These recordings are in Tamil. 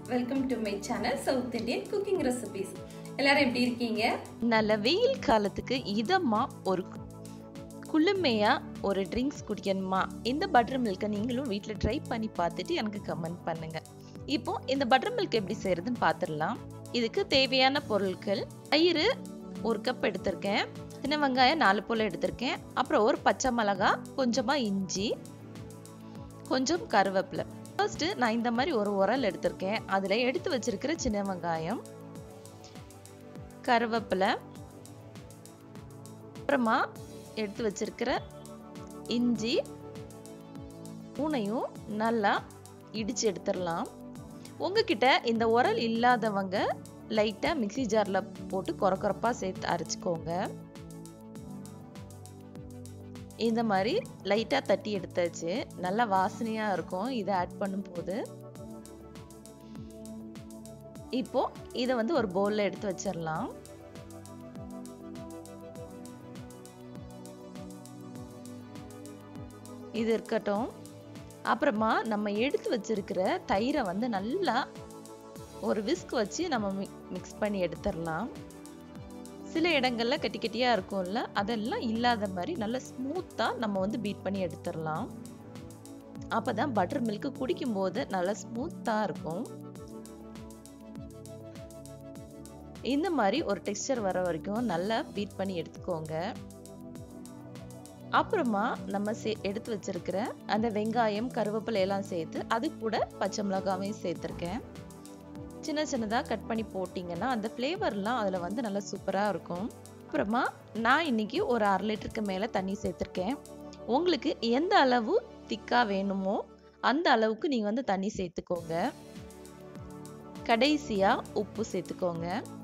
welcome to my channel South Indian cooking recipes எல்லாரும் எப்படி இருக்கீங்க நல்ல வெயில் காலத்துக்கு இதமா ஒரு குளுமையா ஒரு ட்ரிங்க்ஸ் குடிக்கணுமா இந்த பட்டர் மில்கை நீங்களும் வீட்டில் ட்ரை பண்ணி பார்த்துட்டு எனக்கு கமெண்ட் பண்ணுங்க இப்போ இந்த பட்டர் மில்க் எப்படி செய்யறதுன்னு பார்த்துடலாம் இதுக்கு தேவையான பொருட்கள் தயிர் ஒரு கப் எடுத்திருக்கேன் சின்ன வெங்காயம் நாலு போல் எடுத்திருக்கேன் அப்புறம் ஒரு பச்சை மிளகா கொஞ்சமாக இஞ்சி கொஞ்சம் கருவேப்பிலை ஃபர்ஸ்ட் நான் இந்த மாதிரி ஒரு உரல் எடுத்திருக்கேன் அதில் எடுத்து வச்சிருக்கிற சின்ன வெங்காயம் கருவேப்பிலை அப்புறமா எடுத்து வச்சிருக்கிற இஞ்சி பூனையும் நல்லா இடிச்சு எடுத்துடலாம் உங்ககிட்ட இந்த உரல் இல்லாதவங்க லைட்டாக மிக்சி ஜாரில் போட்டு குறக்குறப்பாக சேர்த்து அரைச்சிக்கோங்க இந்த மாதிரி லைட்டாக தட்டி எடுத்தாச்சு நல்லா வாசனையாக இருக்கும் இதை ஆட் பண்ணும்போது இப்போ இதை வந்து ஒரு பவுலில் எடுத்து வச்சிடலாம் இது இருக்கட்டும் அப்புறமா நம்ம எடுத்து வச்சிருக்கிற தயிரை வந்து நல்லா ஒரு விஸ்க் வச்சு நம்ம மிக்ஸ் பண்ணி எடுத்துடலாம் சில இடங்கள்ல கட்டி கட்டியாக இருக்கும்ல அதெல்லாம் இல்லாத மாதிரி நல்லா ஸ்மூத்தாக நம்ம வந்து பீட் பண்ணி எடுத்துடலாம் அப்போ தான் பட்டர் மில்க் குடிக்கும்போது நல்லா ஸ்மூத்தாக இருக்கும் இந்த மாதிரி ஒரு டெக்ஸ்டர் வர வரைக்கும் நல்லா பீட் பண்ணி எடுத்துக்கோங்க அப்புறமா நம்ம சே எடுத்து வச்சிருக்கிற அந்த வெங்காயம் கருவேப்பிலை எல்லாம் சேர்த்து அது கூட பச்சை மிளகாவையும் சேர்த்துருக்கேன் சின்ன சின்னதாக கட் பண்ணி போட்டிங்கன்னா அந்த ஃப்ளேவர்லாம் அதில் வந்து நல்லா சூப்பராக இருக்கும் அப்புறமா நான் இன்னைக்கு ஒரு அரை லிட்டருக்கு மேலே தண்ணி சேர்த்துருக்கேன் உங்களுக்கு எந்த அளவு திக்காக வேணுமோ அந்த அளவுக்கு நீங்கள் வந்து தண்ணி சேர்த்துக்கோங்க கடைசியாக உப்பு சேர்த்துக்கோங்க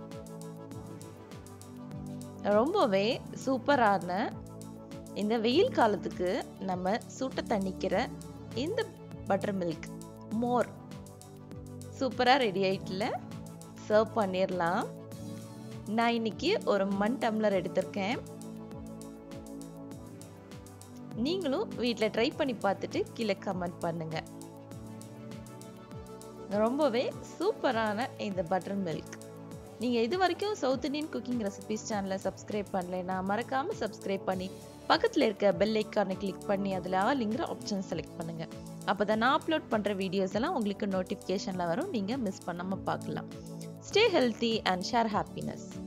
ரொம்பவே சூப்பரான இந்த வெயில் காலத்துக்கு நம்ம சூட்ட தண்ணிக்கிற இந்த பட்டர் மில்க் மோர் சூப்பராக ரெடி ஆயிட்டுல சர்வ் பண்ணிடலாம் நான் இன்னைக்கு ஒரு மண் டம்ளர் எடுத்திருக்கேன் நீங்களும் வீட்டில் ட்ரை பண்ணி பார்த்துட்டு கீழே கமெண்ட் பண்ணுங்க ரொம்பவே சூப்பரான இந்த பட்டர் மில்க் நீங்கள் இது வரைக்கும் சவுத் இண்டியன் குக்கிங் ரெசிபிஸ் சேனலை சப்ஸ்கிரைப் பண்ணலைன்னா மறக்காமல் சப்ஸ்கிரைப் பண்ணி பக்கத்தில் இருக்க பெல் ஐக்கானை கிளிக் பண்ணி அதில் ஆல்ங்கிற ஆப்ஷன் செலக்ட் பண்ணுங்கள் அப்போ தான் நான் அப்லோட் பண்ணுற வீடியோஸ் எல்லாம் உங்களுக்கு நோட்டிஃபிகேஷனில் வரும் நீங்கள் மிஸ் பண்ணாமல் பார்க்கலாம் stay healthy and share happiness